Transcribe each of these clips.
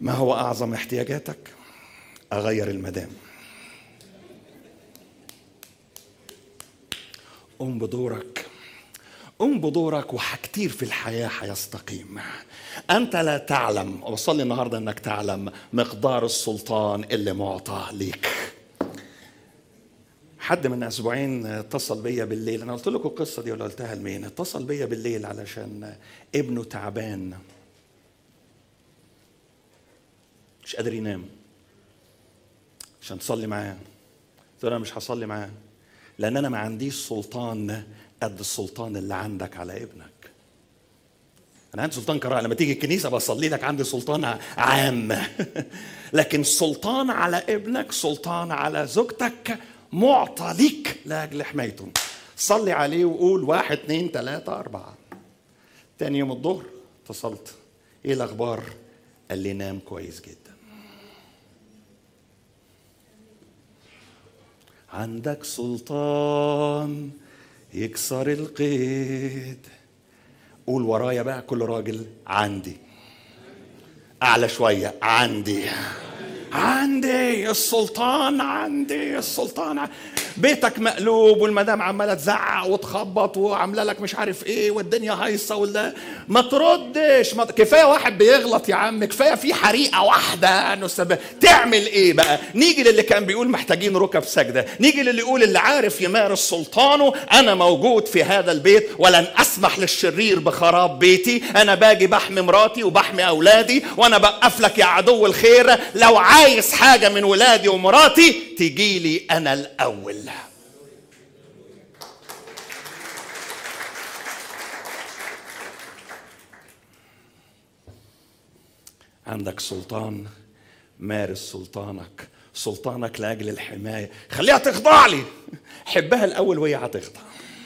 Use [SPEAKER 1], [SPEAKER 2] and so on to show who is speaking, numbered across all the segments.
[SPEAKER 1] ما هو اعظم احتياجاتك اغير المدام قم بدورك قم بدورك وحكتير في الحياة هيستقيم أنت لا تعلم وصلي النهاردة أنك تعلم مقدار السلطان اللي معطى ليك حد من اسبوعين اتصل بيا بالليل انا قلت لكم القصه دي ولا قلتها لمين اتصل بيا بالليل علشان ابنه تعبان مش قادر ينام عشان تصلي معاه قلت له انا مش هصلي معاه لان انا ما عنديش سلطان قد السلطان اللي عندك على ابنك انا عندي سلطان كراهه لما تيجي الكنيسه بصلي لك عندي سلطان عام لكن سلطان على ابنك سلطان على زوجتك معطى ليك لاجل حمايته صلي عليه وقول واحد اتنين تلاته اربعه تاني يوم الظهر اتصلت ايه الاخبار قال لي نام كويس جدا عندك سلطان يكسر القيد قول ورايا بقى كل راجل عندي اعلى شويه عندي عندي السلطان عندي السلطان ع- بيتك مقلوب والمدام عماله تزعق وتخبط وعامله لك مش عارف ايه والدنيا هايصه ولا ما تردش ما... كفايه واحد بيغلط يا عم كفايه في حريقه واحده نسب... تعمل ايه بقى نيجي للي كان بيقول محتاجين ركب سجده نيجي للي يقول اللي عارف يمارس سلطانه انا موجود في هذا البيت ولن اسمح للشرير بخراب بيتي انا باجي بحمي مراتي وبحمي اولادي وانا بقف لك يا عدو الخير لو عايز حاجه من ولادي ومراتي تجي لي انا الاول عندك سلطان مارس سلطانك سلطانك لاجل الحمايه خليها تخضع لي حبها الاول وهي هتخضع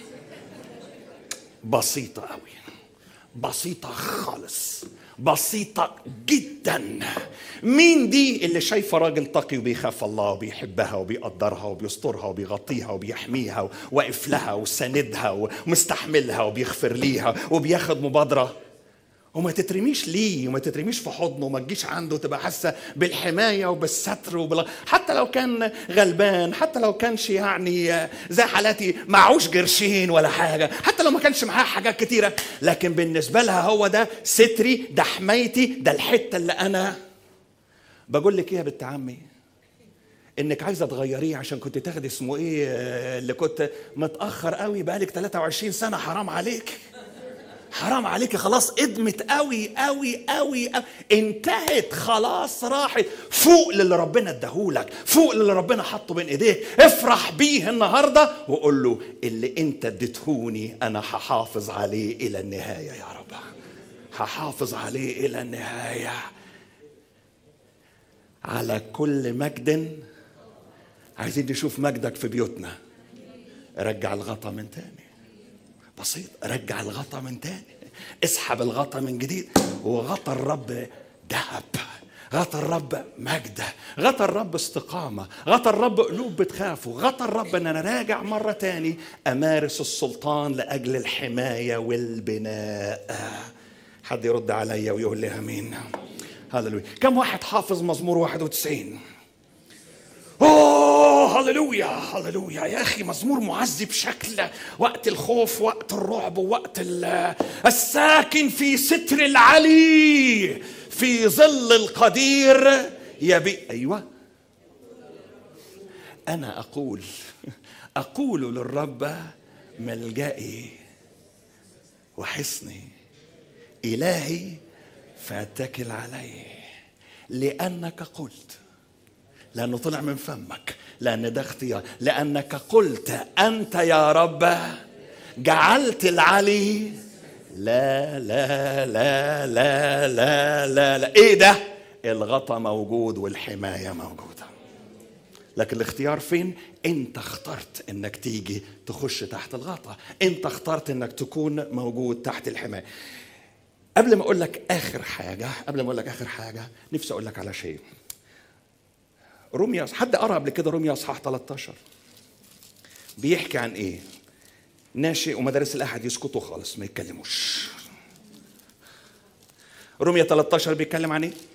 [SPEAKER 1] بسيطه قوي بسيطه خالص بسيطة جدا مين دي اللي شايفة راجل تقي وبيخاف الله وبيحبها وبيقدرها وبيسترها وبيغطيها وبيحميها واقف لها وساندها ومستحملها وبيغفر ليها وبياخد مبادرة وما تترميش ليه وما تترميش في حضنه وما تجيش عنده تبقى حاسه بالحمايه وبالستر وبال... حتى لو كان غلبان حتى لو كانش يعني زي حالاتي معوش قرشين ولا حاجه حتى لو ما كانش معاه حاجات كتيره لكن بالنسبه لها هو ده ستري ده حمايتي ده الحته اللي انا بقول لك ايه يا بنت عمي انك عايزه تغيريه عشان كنت تاخدي اسمه ايه آه، اللي كنت متاخر قوي بقالك 23 سنه حرام عليك حرام عليك خلاص ادمت قوي قوي قوي قوي انتهت خلاص راحت فوق للي ربنا اداهولك فوق للي ربنا حطه بين ايديك افرح بيه النهارده وقول له اللي انت اديتهوني انا هحافظ عليه الى النهايه يا رب هحافظ عليه الى النهايه على كل مجد عايزين نشوف مجدك في بيوتنا رجع الغطا من تاني بسيط رجع الغطا من تاني اسحب الغطا من جديد وغطا الرب ذهب غطى الرب مجد غطى الرب استقامة غطى الرب قلوب بتخافه غطى الرب ان انا راجع مرة تاني امارس السلطان لاجل الحماية والبناء حد يرد عليا ويقول لي امين هللويا كم واحد حافظ مزمور 91 اوه هللويا هللويا يا اخي مزمور معزي بشكل وقت الخوف وقت الرعب وقت ال- الساكن في ستر العلي في ظل القدير يبي ايوه انا اقول اقول للرب ملجئي وحصني الهي فاتكل عليه لانك قلت لأنه طلع من فمك لأن ده اختيار لأنك قلت أنت يا رب جعلت العلي لا لا لا لا لا لا لا إيه ده الغطا موجود والحماية موجودة لكن الاختيار فين انت اخترت انك تيجي تخش تحت الغطا انت اخترت انك تكون موجود تحت الحماية قبل ما اقول لك اخر حاجة قبل ما اقول لك اخر حاجة نفسي اقول لك على شيء روميا حد قرا قبل كده روميا اصحاح 13 بيحكي عن ايه ناشئ ومدارس الاحد يسكتوا خالص ما يتكلموش روميا 13 بيتكلم عن ايه